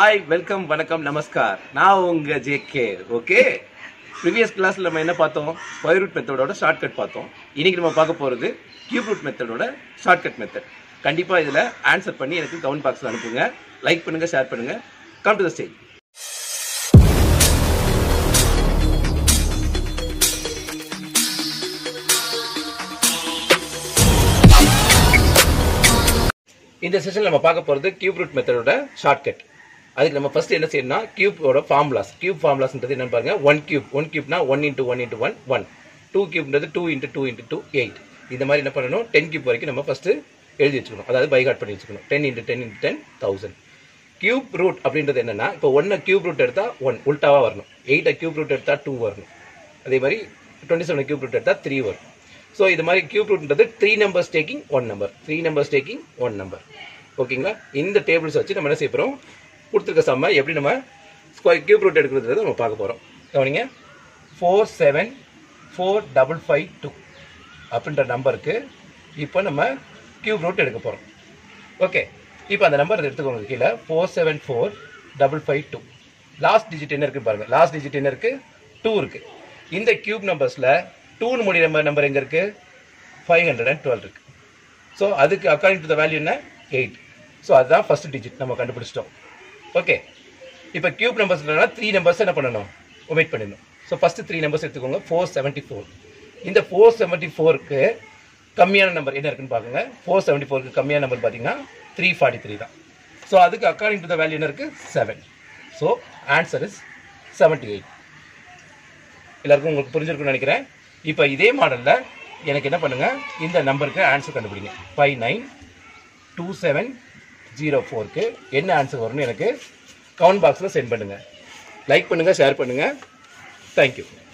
hi welcome வணக்கம் நமஸ்கார் நான் உங்க ஜேகே ஓகே ப்ரீவியஸ் கிளாஸ்ல நம்ம என்ன பார்த்தோம் ஸ்கொயர் ரூட் மெத்தடோட ஷார்ட்கட் பார்த்தோம் இன்னைக்கு நம்ம பார்க்க போறது கியூப் ரூட் மெத்தடோட ஷார்ட்கட் மெத்தட் கண்டிப்பா இதுல ஆன்சர் பண்ணி எனக்கு கமெண்ட் பாக்ஸ்ல அனுப்புங்க லைக் பண்ணுங்க ஷேர் பண்ணுங்க கம் டு த ஸ்டேஜ் இந்த செஷன்ல நம்ம பார்க்க போறது கியூப் ரூட் மெத்தடோட ஷார்ட்கட் அதுக்கு நம்ம ஃபர்ஸ்ட் என்ன செய்யணும்னா கியூபோட ஃபார்முலாஸ் கியூப் ஃபார்முலாஸ்ன்றது என்னன்னு பாருங்க ஒன் கியூப் ஒன் கியூப்னா one into one into one one two கியூப்ன்றது two into two into two eight இந்த மாதிரி என்ன பண்ணணும் டென் கியூப் வரைக்கும் நம்ம ஃபர்ஸ்ட் எழுதி வச்சுக்கணும் அதாவது பைகாட் பண்ணி வச்சுக்கணும் ten into ten into ten thousand cube root அப்படின்றது என்னன்னா இப்போ ஒன்னை கியூப் ரூட் எடுத்தா ஒன் உல்டாவா வரணும் எயிட்டை கியூப் ரூட் எடுத்தா டூ வரணும் அதே மாதிரி டுவெண்ட்டி செவன் கியூப் ரூட் எடுத்தா த்ரீ வரும் ஸோ இது மாதிரி கியூப் ரூட்ன்றது three numbers taking one number three numbers taking one number ஓகேங்களா இந்த டேபிள்ஸ் வச்சு நம்ம என்ன செய்ய போகிறோம் கொடுத்துருக்க சம்ம எப்படி நம்ம ஸ்கொயர் கியூப் ரூட் எடுக்கிறது நம்ம பார்க்க போகிறோம் கவனிங்க four seven four double five two அப்படின்ற நம்பருக்கு இப்போ நம்ம கியூப் ரூட் எடுக்க போகிறோம் ஓகே இப்போ அந்த நம்பர் எடுத்துக்கோங்க கீழே four seven four double five two last digit என்ன இருக்கு பாருங்க லாஸ்ட் டிஜிட் என்ன இருக்கு டூ இருக்கு இந்த கியூப் நம்பர்ஸ்ல டூன்னு முடிய நம்பர் நம்பர் எங்க இருக்கு ஃபைவ் ஹண்ட்ரட் அண்ட் டுவெல் இருக்கு ஸோ அதுக்கு அக்கார்டிங் டு த வேல்யூ என்ன எயிட் ஸோ அதுதான் ஃபர்ஸ்ட் டிஜிட் நம்ம கண்டுபிடிச்சிட்டோம் ஓகே இப்போ கியூப் நம்பர்ஸ் த்ரீ நம்பர்ஸ் என்ன பண்ணணும் ஒமிட் பண்ணிடணும் ஸோ ஃபர்ஸ்ட் த்ரீ நம்பர்ஸ் எடுத்துக்கோங்க ஃபோர் செவன்ட்டி ஃபோர் இந்த ஃபோர் செவன்ட்டி ஃபோருக்கு கம்மியான நம்பர் என்ன இருக்குன்னு பாருங்க ஃபோர் செவன்ட்டி ஃபோருக்கு கம்மியான நம்பர் பார்த்தீங்கன்னா த்ரீ ஃபார்ட்டி த்ரீ தான் ஸோ அதுக்கு அக்கார்டிங் டு த வேல்யூ என்ன இருக்கு seven so answer is seventy eight எல்லாருக்கும் உங்களுக்கு புரிஞ்சிருக்கும்னு நினைக்கிறேன் இப்போ இதே மாடலில் எனக்கு என்ன பண்ணுங்க இந்த நம்பருக்கு ஆன்சர் கண்டுபிடிங்க five nine two seven zero ஃபோருக்கு என்ன ஆன்சர் வரும்னு எனக்கு கமெண்ட் பாக்ஸில் சென்ட் பண்ணுங்கள் லைக் பண்ணுங்கள் ஷேர் பண்ணுங்கள் தேங்க்யூ